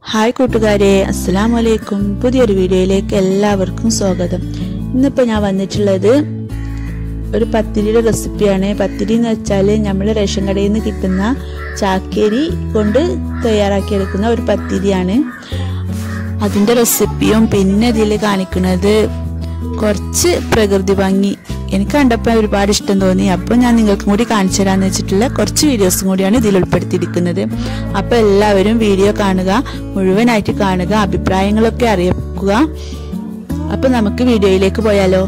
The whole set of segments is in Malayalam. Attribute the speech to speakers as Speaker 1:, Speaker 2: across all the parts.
Speaker 1: ഹായ് കൂട്ടുകാരെ അസ്സലാമു അലൈക്കും പുതിയൊരു വീഡിയോയിലേക്ക് എല്ലാവർക്കും സ്വാഗതം ഇന്നിപ്പോൾ ഞാൻ വന്നിട്ടുള്ളത് ഒരു പത്തിരിയുടെ റെസിപ്പിയാണ് പത്തിരി എന്ന് വെച്ചാൽ നമ്മൾ റേഷൻ കടയിൽ നിന്ന് കിട്ടുന്ന ചാക്കേരി കൊണ്ട് തയ്യാറാക്കിയെടുക്കുന്ന ഒരു പത്തിരിയാണ് അതിൻ്റെ റെസിപ്പിയും പിന്നെ ഇതിൽ കാണിക്കുന്നത് കുറച്ച് പ്രകൃതി ഭംഗി എനിക്ക് കണ്ടപ്പോൾ ഒരുപാട് ഇഷ്ടം തോന്നി അപ്പോൾ ഞാൻ നിങ്ങൾക്കും കൂടി കാണിച്ചു തരാമെന്ന് വെച്ചിട്ടുള്ള കുറച്ച് വീഡിയോസും കൂടിയാണ് ഇതിൽ ഉൾപ്പെടുത്തിയിരിക്കുന്നത് അപ്പോൾ എല്ലാവരും വീഡിയോ കാണുക മുഴുവനായിട്ട് കാണുക അഭിപ്രായങ്ങളൊക്കെ അറിയിക്കുക അപ്പോൾ നമുക്ക് വീഡിയോയിലേക്ക് പോയാലോ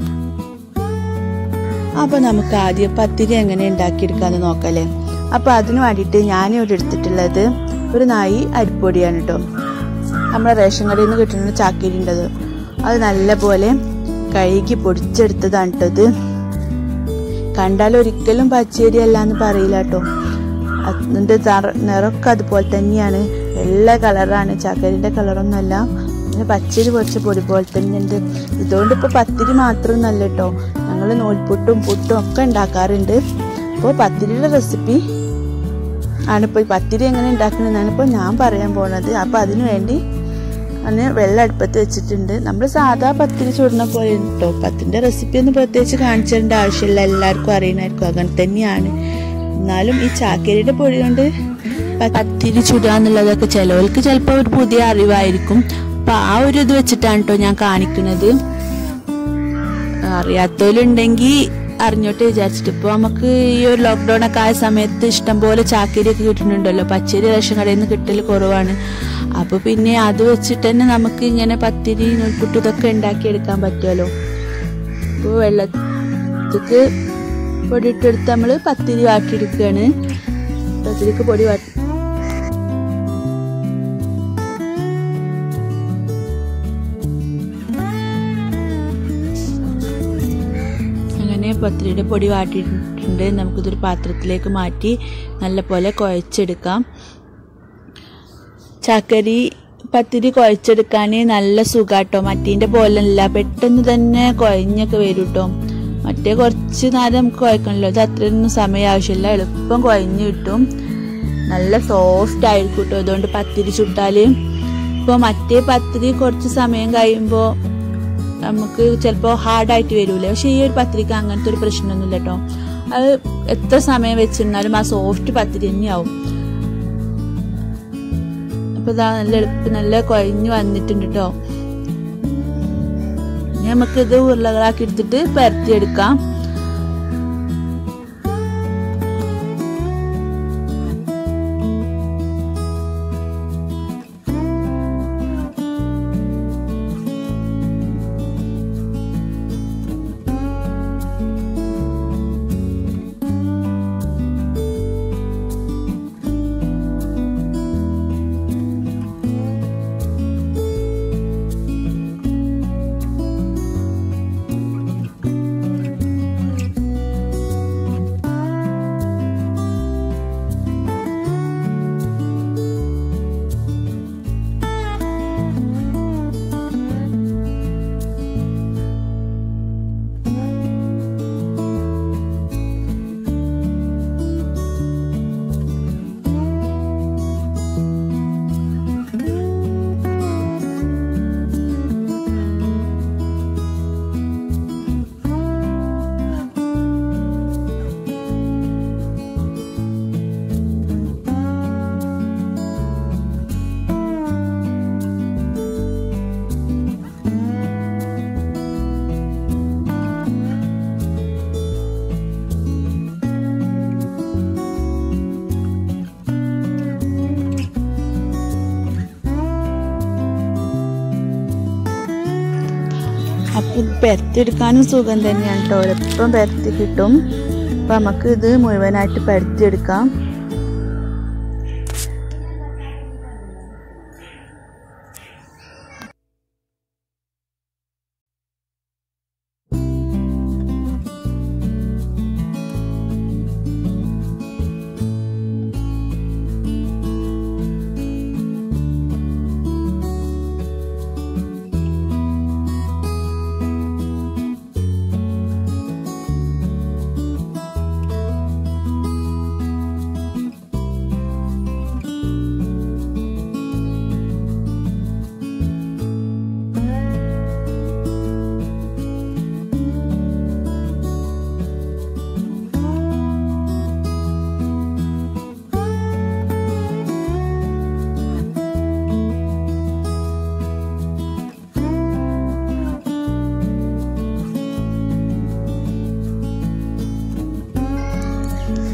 Speaker 1: അപ്പോൾ നമുക്ക് ആദ്യം പത്തിരി എങ്ങനെ ഉണ്ടാക്കിയെടുക്കാമെന്ന് നോക്കാല്ലേ അപ്പോൾ അതിന് വേണ്ടിയിട്ട് ഞാൻ ഇവിടെ എടുത്തിട്ടുള്ളത് ഒരു നായി അരിപ്പൊടിയാണ് കേട്ടോ നമ്മുടെ റേഷൻ കടയിൽ നിന്ന് കിട്ടുന്ന ചാക്കേരി ഉണ്ടത് അത് നല്ലപോലെ കഴുകി പൊടിച്ചെടുത്തതാണ് കേട്ടത് കണ്ടാൽ ഒരിക്കലും പച്ചരി അല്ല എന്ന് പറയില്ല കേട്ടോ അതിൻ്റെ നിറമൊക്കെ അതുപോലെ തന്നെയാണ് വെള്ള കളറാണ് ചാക്കരിൻ്റെ കളറൊന്നുമല്ല പിന്നെ പച്ചരി പൊടിച്ച പൊടി പോലെ തന്നെ ഉണ്ട് ഇതുകൊണ്ട് ഇപ്പോൾ പത്തിരി മാത്രമൊന്നല്ല കേട്ടോ ഞങ്ങൾ നൂൽപുട്ടും പുട്ടും ഒക്കെ ഉണ്ടാക്കാറുണ്ട് അപ്പോൾ പത്തിരിയുടെ റെസിപ്പി ആണിപ്പോൾ പത്തിരി എങ്ങനെ ഉണ്ടാക്കണമെന്നാണ് ഇപ്പോൾ ഞാൻ പറയാൻ പോണത് അപ്പോൾ അതിനു വേണ്ടി അന്ന് വെള്ളം അടുപ്പത്ത് വെച്ചിട്ടുണ്ട് നമ്മൾ സാധാ പത്തിരി ചുടുന്ന പോലെ കേട്ടോ പത്തിൻ്റെ റെസിപ്പി ഒന്നും പ്രത്യേകിച്ച് കാണിച്ചേണ്ട ആവശ്യമില്ല എല്ലാവർക്കും അറിയണമായിരിക്കും അങ്ങനെ തന്നെയാണ് എന്നാലും ഈ ചാക്കരിയുടെ പൊടി കൊണ്ട് പത്തിരി ചുടുക എന്നുള്ളതൊക്കെ ചിലവർക്ക് ചിലപ്പോൾ ഒരു പുതിയ അറിവായിരിക്കും അപ്പം ആ ഒരു ഇത് വെച്ചിട്ടാണ് കേട്ടോ ഞാൻ കാണിക്കുന്നത് അറിയാത്തവരുണ്ടെങ്കിൽ അറിഞ്ഞോട്ട് വിചാരിച്ചിട്ട് ഇപ്പോൾ നമുക്ക് ഈ ഒരു ലോക്ക്ഡൗൺ ഒക്കെ ആയ സമയത്ത് ഇഷ്ടംപോലെ ചാക്കരിയൊക്കെ കിട്ടുന്നുണ്ടല്ലോ പച്ചരി റേഷൻ കടയിൽ നിന്ന് കിട്ടൽ കുറവാണ് അപ്പോൾ പിന്നെ അത് വെച്ചിട്ട് തന്നെ നമുക്ക് ഇങ്ങനെ പത്തിരി നൂൽപുട്ട് ഇതൊക്കെ ഉണ്ടാക്കിയെടുക്കാൻ പറ്റുമല്ലോ അപ്പോൾ വെള്ളത്തിക്ക് പൊടി ഇട്ടെടുത്ത് നമ്മൾ പത്തിരി വാട്ടിയെടുക്കുകയാണ് പത്തിരിക്ക് പൊടി വാട്ടി അങ്ങനെ പത്തിരിയുടെ പൊടി വാട്ടിയിട്ടുണ്ട് നമുക്കിതൊരു പാത്രത്തിലേക്ക് മാറ്റി നല്ലപോലെ കുഴച്ചെടുക്കാം ചക്കരി പത്തിരി കുഴച്ചെടുക്കാൻ നല്ല സുഖാട്ടോ മറ്റീൻ്റെ പോലല്ല പെട്ടെന്ന് തന്നെ കുഴഞ്ഞൊക്കെ വരും കേട്ടോ മറ്റേ കുറച്ച് നേരം നമുക്ക് കുഴക്കണല്ലോ ഇത് അത്രയൊന്നും സമയം ആവശ്യമില്ല എളുപ്പം കുഴഞ്ഞു കിട്ടും നല്ല സോഫ്റ്റ് ആയിരിക്കും കേട്ടോ അതുകൊണ്ട് പത്തിരി ചുട്ടാൽ ഇപ്പോൾ മറ്റേ പത്തിരി കുറച്ച് സമയം കഴിയുമ്പോൾ നമുക്ക് ചിലപ്പോൾ ഹാർഡായിട്ട് വരൂലേ പക്ഷെ ഈ ഒരു പത്തിരിക്ക് അങ്ങനത്തെ ഒരു പ്രശ്നമൊന്നുമില്ല കേട്ടോ അത് എത്ര സമയം വെച്ചിരുന്നാലും ആ സോഫ്റ്റ് പത്തിരി തന്നെയാവും അപ്പൊ ഇതാ നല്ല എളുപ്പം നല്ല കുഴഞ്ഞു വന്നിട്ടുണ്ട് കേട്ടോ നമുക്ക് ഇത് ഉരുളകളാക്കി എടുത്തിട്ട് പരത്തിയെടുക്കാം അപ്പം പരത്തിയെടുക്കാനും സുഖം തന്നെയാണ് കേട്ടോ എളുപ്പം പരത്തി കിട്ടും അപ്പം നമുക്ക് ഇത് മുഴുവനായിട്ട് പരത്തിയെടുക്കാം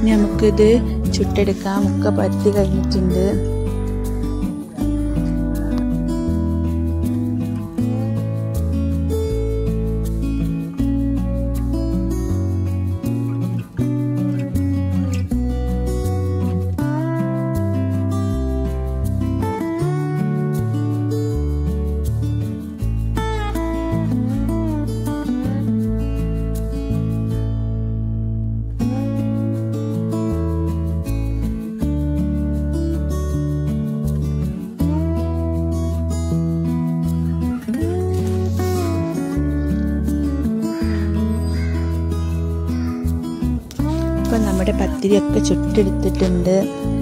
Speaker 1: ഇനി നമുക്കിത് ചുട്ടെടുക്കാം ഒക്കെ പറ്റി കഴിഞ്ഞിട്ടുണ്ട് ഇപ്പം നമ്മുടെ പത്തിരിയൊക്കെ ചുട്ടെടുത്തിട്ടുണ്ട്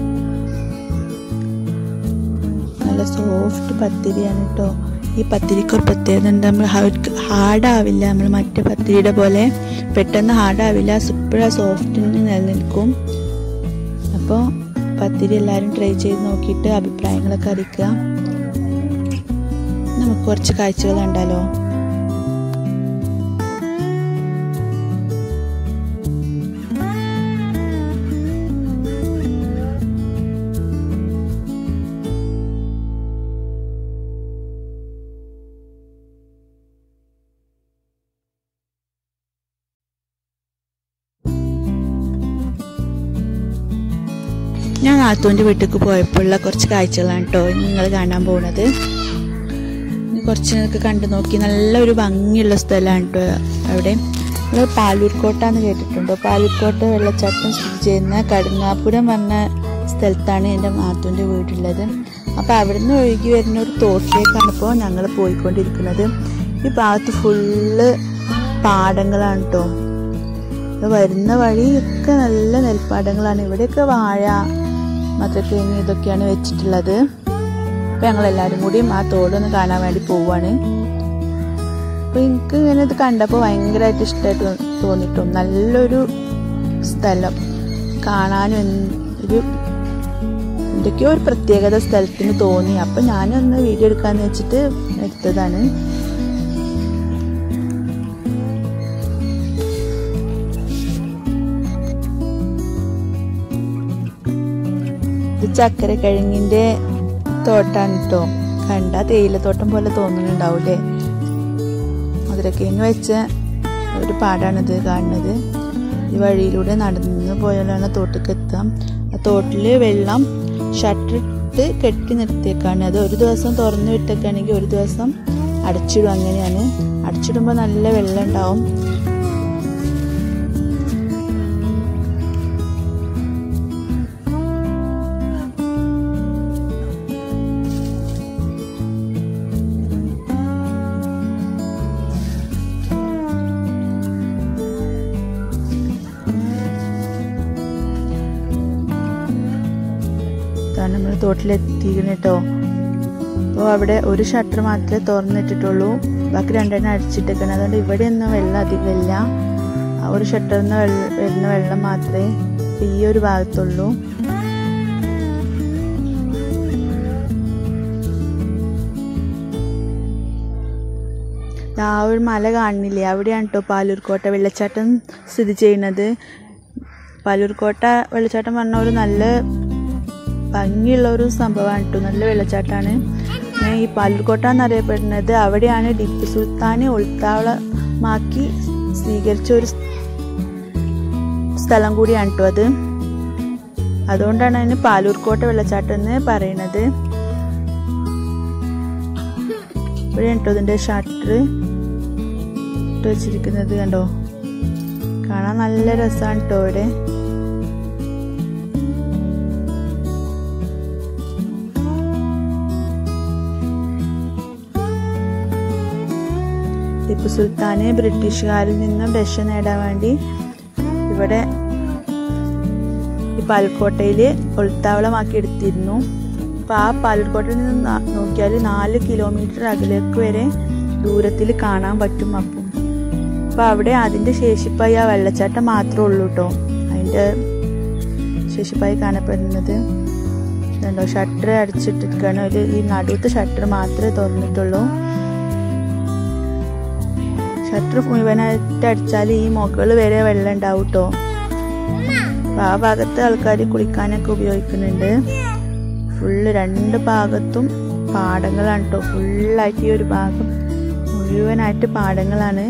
Speaker 1: നല്ല സോഫ്റ്റ് പത്തിരിയാണ് കേട്ടോ ഈ പത്തിരിക്ക് ഒരു പ്രത്യേകത ഉണ്ട് നമ്മൾ ഹാർഡാവില്ല നമ്മൾ മറ്റേ പത്തിരിയുടെ പോലെ പെട്ടെന്ന് ഹാർഡാവില്ല സൂപ്പർ സോഫ്റ്റിന് നിലനിൽക്കും അപ്പോൾ പത്തിരി എല്ലാവരും ട്രൈ ചെയ്ത് നോക്കിയിട്ട് അഭിപ്രായങ്ങളൊക്കെ അറിയിക്കുക നമുക്ക് കുറച്ച് കാഴ്ചകൾ കണ്ടാലോ ഞാൻ നാത്തൂൻ്റെ വീട്ടിലേക്ക് പോയപ്പോഴുള്ള കുറച്ച് കാഴ്ചകളാണ് കേട്ടോ നിങ്ങൾ കാണാൻ പോകുന്നത് ഇനി കുറച്ച് നിങ്ങൾക്ക് കണ്ടു നോക്കി നല്ലൊരു ഭംഗിയുള്ള സ്ഥലമാണ് കേട്ടോ അവിടെ നമ്മൾ പാലൂർക്കോട്ട എന്ന് കേട്ടിട്ടുണ്ടോ പാലൂർക്കോട്ട വെള്ളച്ചാട്ടം സ്ഥിതി ചെയ്യുന്ന കടുങ്ങാപുരം പറഞ്ഞ സ്ഥലത്താണ് എൻ്റെ നാത്തൂൻ്റെ വീടുള്ളത് അപ്പോൾ അവിടുന്ന് ഒഴുകി വരുന്ന ഒരു തോട്ടിലേക്കാണ് ഇപ്പോൾ ഞങ്ങൾ പോയിക്കൊണ്ടിരിക്കുന്നത് ഈ ഭാഗത്ത് ഫുള്ള് പാടങ്ങളാണ് കേട്ടോ വരുന്ന വഴിയൊക്കെ നല്ല നെൽപ്പാടങ്ങളാണ് ഇവിടെയൊക്കെ വാഴ മധുരക്കിഴങ്ങ് ഇതൊക്കെയാണ് വെച്ചിട്ടുള്ളത് അപ്പോൾ ഞങ്ങൾ എല്ലാവരും കൂടിയും ആ തോടൊന്ന് കാണാൻ വേണ്ടി പോവാണ് അപ്പോൾ എനിക്ക് ഇങ്ങനെ ഇത് കണ്ടപ്പോൾ ഭയങ്കരമായിട്ട് ഇഷ്ടമായിട്ട് തോന്നിയിട്ടു നല്ലൊരു സ്ഥലം കാണാനും ഒരു എന്തൊക്കെയോ ഒരു പ്രത്യേകത സ്ഥലത്തിന് തോന്നി അപ്പം ഞാനൊന്ന് വീഡിയോ എടുക്കാന്ന് വെച്ചിട്ട് എടുത്തതാണ് ഇത് ചക്കര കിഴങ്ങിന്റെ തോട്ടാണ് കേട്ടോ കണ്ട തേയിലത്തോട്ടം പോലെ തോന്നുന്നുണ്ടാവൂലേ മധുരക്കിഴങ്ങ് വെച്ച ഒരു പാടാണിത് കാണുന്നത് ഈ വഴിയിലൂടെ നടന്നു പോയാലാണ് തോട്ടിലേക്ക് എത്താം ആ തോട്ടിൽ വെള്ളം ഷട്ടറിട്ട് കെട്ടി നിർത്തിയേക്കാണ് അത് ഒരു ദിവസം തുറന്നു വിട്ടേക്കാണെങ്കിൽ ഒരു ദിവസം അടച്ചിടും അങ്ങനെയാണ് അടച്ചിടുമ്പോൾ നല്ല വെള്ളം ഉണ്ടാവും ഇതാണ് നമ്മൾ തോട്ടിലെത്തിക്കണം കേട്ടോ അപ്പോൾ അവിടെ ഒരു ഷട്ടർ മാത്രമേ തുറന്നിട്ടിട്ടുള്ളൂ ബാക്കി രണ്ടെണ്ണം അടിച്ചിട്ടേക്കണം അതുകൊണ്ട് ഇവിടെ ഒന്നും വെള്ളം അധികമില്ല ആ ഒരു ഷട്ടറിൽ നിന്ന് വെള്ളം വരുന്ന വെള്ളം മാത്രമേ ഈ ഒരു ഭാഗത്തുള്ളൂ ആ ഒരു മല കാണുന്നില്ലേ അവിടെയാണ് കേട്ടോ പാലൂർക്കോട്ട വെള്ളച്ചാട്ടം സ്ഥിതി ചെയ്യുന്നത് പാലൂർക്കോട്ട വെള്ളച്ചാട്ടം പറഞ്ഞ ഒരു നല്ല ഭംഗിയുള്ള ഒരു സംഭവമാണ് കേട്ടോ നല്ല വെള്ളച്ചാട്ടമാണ് ഈ പാലൂർക്കോട്ട എന്നറിയപ്പെടുന്നത് അവിടെയാണ് ടിപ്പു സുൽത്താനെ ഒളിത്താവളമാക്കി സ്വീകരിച്ച ഒരു സ്ഥലം കൂടിയാണ് കേട്ടോ അത് അതുകൊണ്ടാണ് അതിന് പാലൂർക്കോട്ട വെള്ളച്ചാട്ടം എന്ന് പറയുന്നത് ഇവിടെ കേട്ടോ ഇതിൻ്റെ ഷട്ടർ ഇട്ട് വെച്ചിരിക്കുന്നത് കണ്ടോ കാണാൻ നല്ല രസമാണ് കേട്ടോ ഇവിടെ ടിപ്പു സുൽത്താന് ബ്രിട്ടീഷുകാരിൽ നിന്നും രക്ഷ നേടാൻ വേണ്ടി ഇവിടെ ഈ പാലക്കോട്ടയിൽ ഒളിത്താവളമാക്കി എടുത്തിരുന്നു അപ്പോൾ ആ പാലക്കോട്ടയിൽ നിന്ന് നോക്കിയാൽ നാല് കിലോമീറ്റർ അകലേക്ക് വരെ ദൂരത്തിൽ കാണാൻ പറ്റും അപ്പം അപ്പോൾ അവിടെ അതിൻ്റെ ശേഷിപ്പായി ആ വെള്ളച്ചാട്ടം മാത്രമേ ഉള്ളൂ കേട്ടോ അതിൻ്റെ ശേഷിപ്പായി കാണപ്പെടുന്നത് ഇതുണ്ടോ ഷട്ടർ അടിച്ചിട്ടിരിക്കുകയാണ് ഒരു ഈ നടുവത്തെ ഷട്ടർ മാത്രമേ തുറന്നിട്ടുള്ളൂ ഷട്ടർ മുഴുവനായിട്ട് അടിച്ചാൽ ഈ മുകളിൽ വരെ വെള്ളം ഉണ്ടാവും കേട്ടോ അപ്പോൾ ആ ഭാഗത്ത് ആൾക്കാർ കുളിക്കാനൊക്കെ ഉപയോഗിക്കുന്നുണ്ട് ഫുള്ള് രണ്ട് ഭാഗത്തും പാടങ്ങളാണ് കേട്ടോ ഫുള്ളായിട്ട് ഈ ഒരു ഭാഗം മുഴുവനായിട്ട് പാടങ്ങളാണ്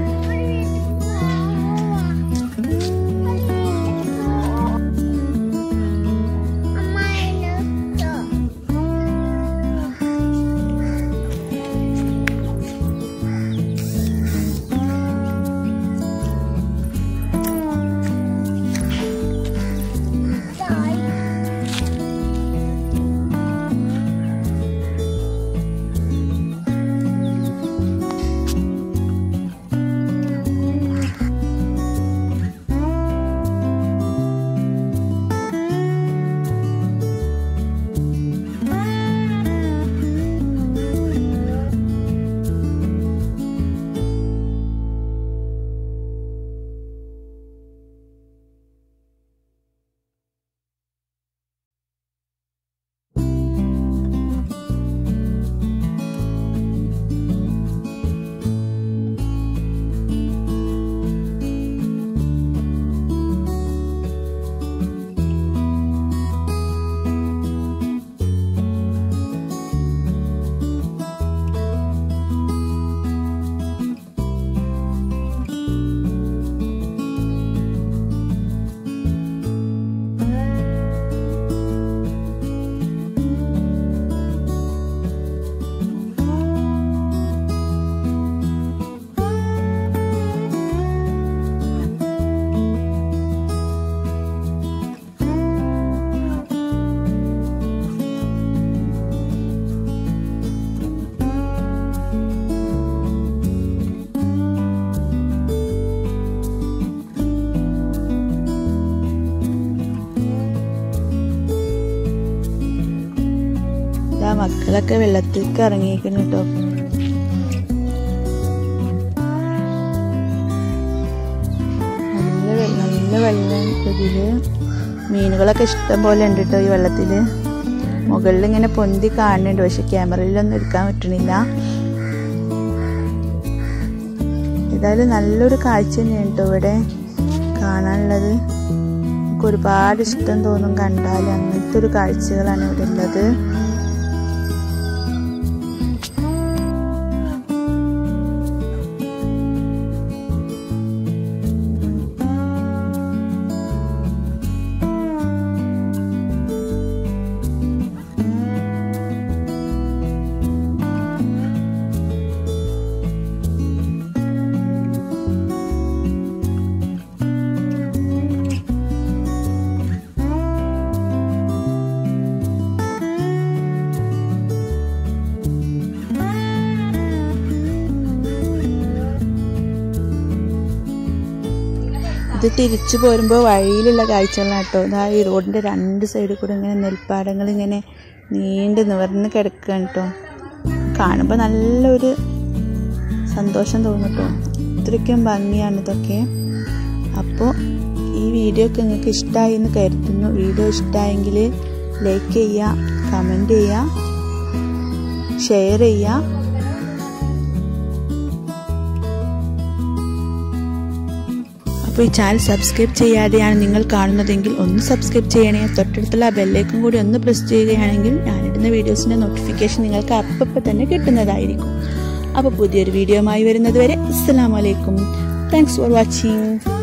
Speaker 1: ഇതാ മക്കളൊക്കെ വെള്ളത്തിലേക്ക് ഇറങ്ങിയിരിക്കുന്നു കേട്ടോ നല്ല വെ- നല്ല വെള്ളം ഇതില് മീനുകളൊക്കെ ഇഷ്ടം പോലെ ഉണ്ട് കേട്ടോ ഈ വെള്ളത്തില് മുകളിൽ ഇങ്ങനെ പൊന്തി കാണുന്നുണ്ട് പക്ഷെ ക്യാമറയിലൊന്നും എടുക്കാൻ പറ്റണില്ല ഏതായാലും നല്ലൊരു കാഴ്ച തന്നെയാണ് കേട്ടോ ഇവിടെ കാണാനുള്ളത് നമുക്ക് ഒരുപാട് ഇഷ്ടം തോന്നും കണ്ടാൽ അങ്ങനത്തെ ഒരു കാഴ്ചകളാണ് ഇവിടെ ഉള്ളത് ഇത് തിരിച്ചു പോരുമ്പോൾ വഴിയിലുള്ള കാഴ്ചകളാണ് കേട്ടോ ഇതാ ഈ റോഡിൻ്റെ രണ്ട് സൈഡിൽ കൂടെ ഇങ്ങനെ നെൽപ്പാടങ്ങൾ ഇങ്ങനെ നീണ്ട് നിവർന്ന് കിടക്കുകയാണ് കേട്ടോ കാണുമ്പോൾ നല്ലൊരു സന്തോഷം തോന്നും കേട്ടോ ഇത്രയ്ക്കും ഭംഗിയാണ് ഇതൊക്കെ അപ്പോൾ ഈ വീഡിയോ ഒക്കെ നിങ്ങൾക്ക് ഇഷ്ടമായി എന്ന് കരുതുന്നു വീഡിയോ ഇഷ്ടമായെങ്കിൽ ലൈക്ക് ചെയ്യുക കമൻറ്റ് ചെയ്യുക ഷെയർ ചെയ്യുക അപ്പോൾ ഈ ചാനൽ സബ്സ്ക്രൈബ് ചെയ്യാതെയാണ് നിങ്ങൾ കാണുന്നതെങ്കിൽ ഒന്ന് സബ്സ്ക്രൈബ് ചെയ്യണേ തൊട്ടടുത്തുള്ള ബെല്ലേക്കും കൂടി ഒന്ന് പ്രസ് ചെയ്യുകയാണെങ്കിൽ ഞാനിടുന്ന വീഡിയോസിൻ്റെ നോട്ടിഫിക്കേഷൻ നിങ്ങൾക്ക് അപ്പം തന്നെ കിട്ടുന്നതായിരിക്കും അപ്പോൾ പുതിയൊരു വീഡിയോയുമായി വരുന്നത് വരെ അസ്സാം വലൈക്കും താങ്ക്സ് ഫോർ വാച്ചിങ്